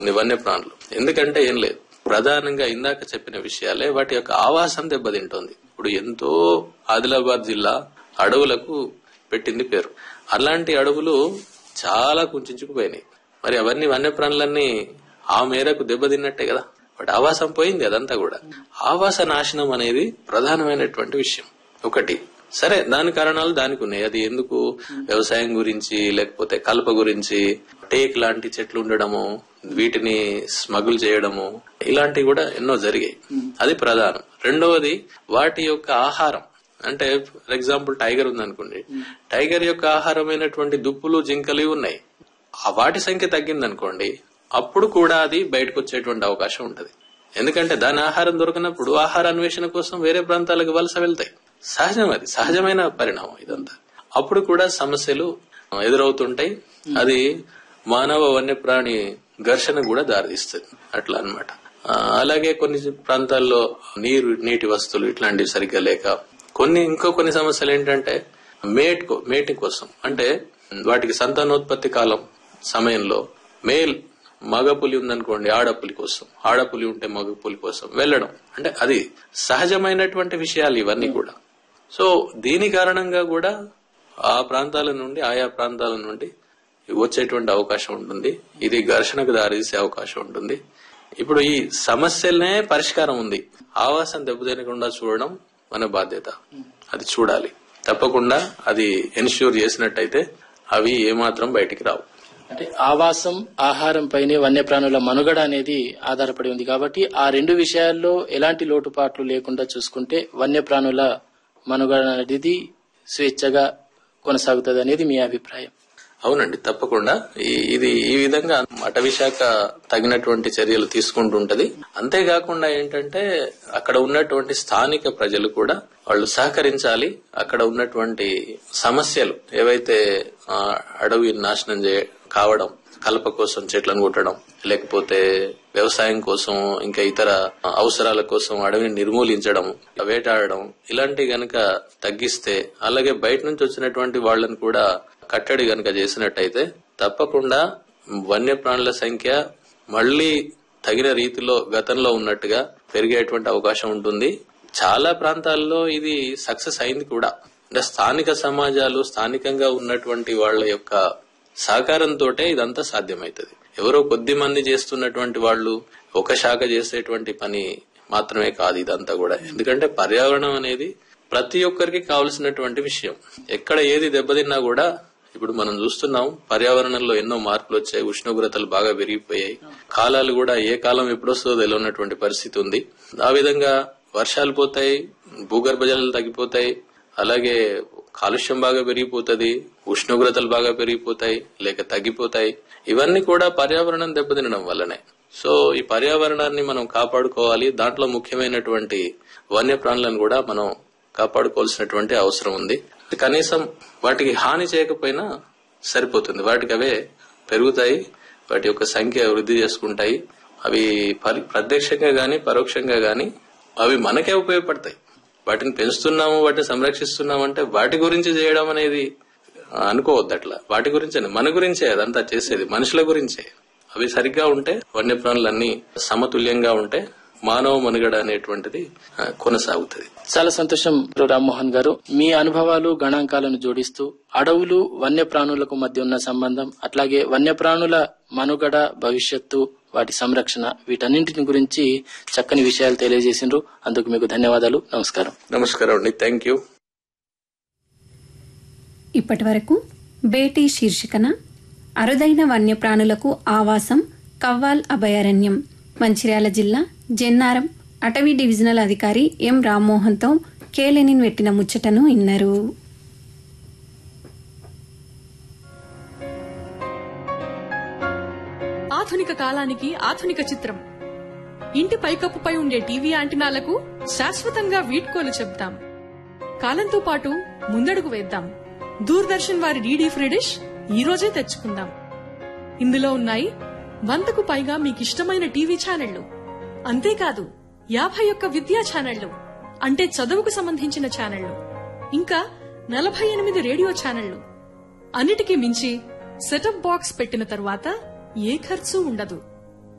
వన్యప్రాణులు ఎందుకంటే ఏం లేదు ప్రధానంగా ఇందాక చెప్పిన విషయాలే వాటి యొక్క ఆవాసం దెబ్బతింటోంది ఇప్పుడు ఎంతో ఆదిలాబాద్ జిల్లా అడవులకు పెట్టింది పేరు అలాంటి అడవులు చాలా కుంచుకుపోయినాయి మరి అవన్నీ వన్యప్రాణులన్నీ ఆ మేరకు దెబ్బతిన్నట్టే కదా వాటి ఆవాసం పోయింది అదంతా కూడా ఆవాస నాశనం అనేది ప్రధానమైనటువంటి విషయం ఒకటి సరే దాని కారణాలు దానికి ఉన్నాయి అది ఎందుకు వ్యవసాయం గురించి లేకపోతే కలప గురించి టేక్ లాంటి చెట్లు ఉండడము వీటిని స్మగుల్ చేయడము ఇలాంటివి కూడా ఎన్నో జరిగాయి అది ప్రధానం రెండవది వాటి యొక్క ఆహారం అంటే ఫర్ ఎగ్జాంపుల్ టైగర్ ఉందనుకోండి టైగర్ యొక్క ఆహారమైనటువంటి దుప్పులు జింకలు ఇవి ఉన్నాయి ఆ వాటి సంఖ్య తగ్గిందనుకోండి అప్పుడు కూడా అది బయటకు వచ్చేటువంటి అవకాశం ఉంటది ఎందుకంటే దాని ఆహారం దొరకనప్పుడు ఆహార అన్వేషణ కోసం వేరే ప్రాంతాలకు వలస వెళ్తాయి సహజం అది సహజమైన పరిణామం ఇదంతా అప్పుడు కూడా సమస్యలు ఎదురవుతుంటాయి అది మానవ వన్యప్రాణి ఘర్షణ కూడా దారితీస్తుంది అట్లా అన్నమాట ఆ, అలాగే కొన్ని ప్రాంతాల్లో నీరు నీటి వస్తువులు ఇట్లాంటివి సరిగ్గా లేక కొన్ని ఇంకో కొన్ని సమస్యలు ఏంటంటే మేట్ కో- మేటి కోసం అంటే వాటికి సంతానోత్పత్తి కాలం సమయంలో మేల్ మగ పులి ఉందనుకోండి ఆడపులి కోసం ఆడపులి ఉంటే మగ పులి కోసం వెళ్ళడం అంటే అది సహజమైనటువంటి విషయాలు ఇవన్నీ కూడా సో దీని కారణంగా కూడా ఆ ప్రాంతాల నుండి ఆయా ప్రాంతాల నుండి వచ్చేటువంటి అవకాశం ఉంటుంది ఇది ఘర్షణకు దారితీసే అవకాశం ఉంటుంది ఇప్పుడు ఈ సమస్యలనే పరిష్కారం ఉంది ఆవాసం దెబ్బతినకుండా చూడడం మన బాధ్యత అది చూడాలి తప్పకుండా అది ఎన్ష్యూర్ చేసినట్టయితే అవి ఏమాత్రం బయటికి రావు అంటే ఆవాసం ఆహారం పైనే వన్యప్రాణుల మనుగడ అనేది ఆధారపడి ఉంది కాబట్టి ఆ రెండు విషయాల్లో ఎలాంటి లోటుపాట్లు లేకుండా చూసుకుంటే వన్యప్రాణుల మనుగడ అనేది స్వేచ్ఛగా కొనసాగుతుంది అనేది మీ అభిప్రాయం అవునండి తప్పకుండా ఈ- ఇది ఈ విధంగా అటవీ శాఖ తగినటువంటి చర్యలు తీసుకుంటుంటది అంతేకాకుండా ఏంటంటే అక్కడ ఉన్నటువంటి స్థానిక ప్రజలు కూడా వాళ్ళు సహకరించాలి అక్కడ ఉన్నటువంటి సమస్యలు ఏవైతే ఆ, అడవి నాశనం చే కావడం కలప కోసం చెట్లను కొట్టడం లేకపోతే వ్యవసాయం కోసం ఇంకా ఇతర అవసరాల కోసం అడవిని నిర్మూలించడం వేటాడడం ఇలాంటి గనక తగ్గిస్తే అలాగే బయట నుంచి వచ్చినటువంటి వాళ్ళని కూడా కట్టడి గనక చేసినట్టయితే తప్పకుండా వన్యప్రాణుల సంఖ్య మళ్లీ తగిన రీతిలో గతంలో ఉన్నట్టుగా పెరిగేటువంటి అవకాశం ఉంటుంది చాలా ప్రాంతాల్లో ఇది సక్సెస్ అయింది కూడా అంటే స్థానిక సమాజాలు స్థానికంగా ఉన్నటువంటి వాళ్ళ యొక్క సహకారంతో ఇదంతా సాధ్యమవుతుంది ఎవరో కొద్ది మంది చేస్తున్నటువంటి వాళ్ళు ఒక శాఖ చేసేటువంటి పని మాత్రమే కాదు ఇదంతా కూడా ఎందుకంటే పర్యావరణం అనేది ప్రతి ఒక్కరికి కావలసినటువంటి విషయం ఎక్కడ ఏది దెబ్బతిన్నా కూడా ఇప్పుడు మనం చూస్తున్నాం పర్యావరణంలో ఎన్నో మార్పులు వచ్చాయి ఉష్ణోగ్రతలు బాగా పెరిగిపోయాయి కాలాలు కూడా ఏ కాలం ఎప్పుడు వస్తుందో తెలియనటువంటి పరిస్థితి ఉంది ఆ విధంగా వర్షాలు పోతాయి భూగర్భ జలాలు తగ్గిపోతాయి అలాగే కాలుష్యం బాగా పెరిగిపోతది ఉష్ణోగ్రతలు బాగా పెరిగిపోతాయి లేక తగ్గిపోతాయి ఇవన్నీ కూడా పర్యావరణం దెబ్బతినడం వల్లనే సో ఈ పర్యావరణాన్ని మనం కాపాడుకోవాలి దాంట్లో ముఖ్యమైనటువంటి వన్యప్రాణులను కూడా మనం కాపాడుకోవాల్సినటువంటి అవసరం ఉంది కనీసం వాటికి హాని చేయకపోయినా సరిపోతుంది వాటికి అవే పెరుగుతాయి వాటి యొక్క సంఖ్య వృద్ధి చేసుకుంటాయి అవి పరి- ప్రత్యక్షంగా గాని పరోక్షంగా గాని అవి మనకే ఉపయోగపడతాయి వాటిని పెంచుతున్నాము వాటిని సంరక్షిస్తున్నాము అంటే వాటి గురించి చేయడం అనేది ఆ, అనుకోవద్దు అట్లా వాటి గురించే మన గురించే అదంతా చేసేది మనుషుల గురించే అవి సరిగ్గా ఉంటే వన్యప్రాణులన్నీ సమతుల్యంగా ఉంటే మానవ మనుగడ అనేటువంటిది ఆ, కొనసాగుతుంది చాలా సంతోషం రామ్మోహన్ గారు మీ అనుభవాలు గణాంకాలను జోడిస్తూ అడవులు వన్యప్రాణులకు మధ్య ఉన్న సంబంధం అట్లాగే వన్యప్రాణుల మనుగడ భవిష్యత్తు వాటి సంరక్షణ వీటన్నింటిని గురించి చక్కని విషయాలు తెలియజేసిండ్రు అందుకు మీకు ధన్యవాదాలు నమస్కారం నమస్కారం అండి థ్యాంక్ యూ ఇప్పటి వరకు బేటీ శీర్షికన అరుదైన వన్యప్రాణులకు ఆవాసం కవ్వాల్ అభయారణ్యం మంచిర్యాల జిల్లా జెన్నారం అటవీ డివిజనల్ అధికారి ఎం రామ్మోహన్తో కేలెనిన్ పెట్టిన ముచ్చటను విన్నారు ఆధునిక కాలానికి ఆధునిక చిత్రం ఇంటి పైకప్పుపై ఉండే టీవీ యాంటినాలకు శాశ్వతంగా వీడ్కోలు చెప్తాం కాలంతో పాటు ముందడుగు వేద్దాం దూరదర్శన్ వారి డీడీ ఫ్రీ డిష్ ఈ రోజే తెచ్చుకుందాం ఇందులో ఉన్నాయి వందకు పైగా మీకిష్టమైన టీవీ ఛానళ్లు అంతేకాదు యాభై ఒక్క విద్యా ఛానళ్లు అంటే చదువుకు సంబంధించిన ఛానళ్లు ఇంకా నలభై ఎనిమిది రేడియో ఛానళ్లు అన్నిటికీ మించి సెటప్ బాక్స్ పెట్టిన తరువాత ఏ ఖర్చు ఉండదు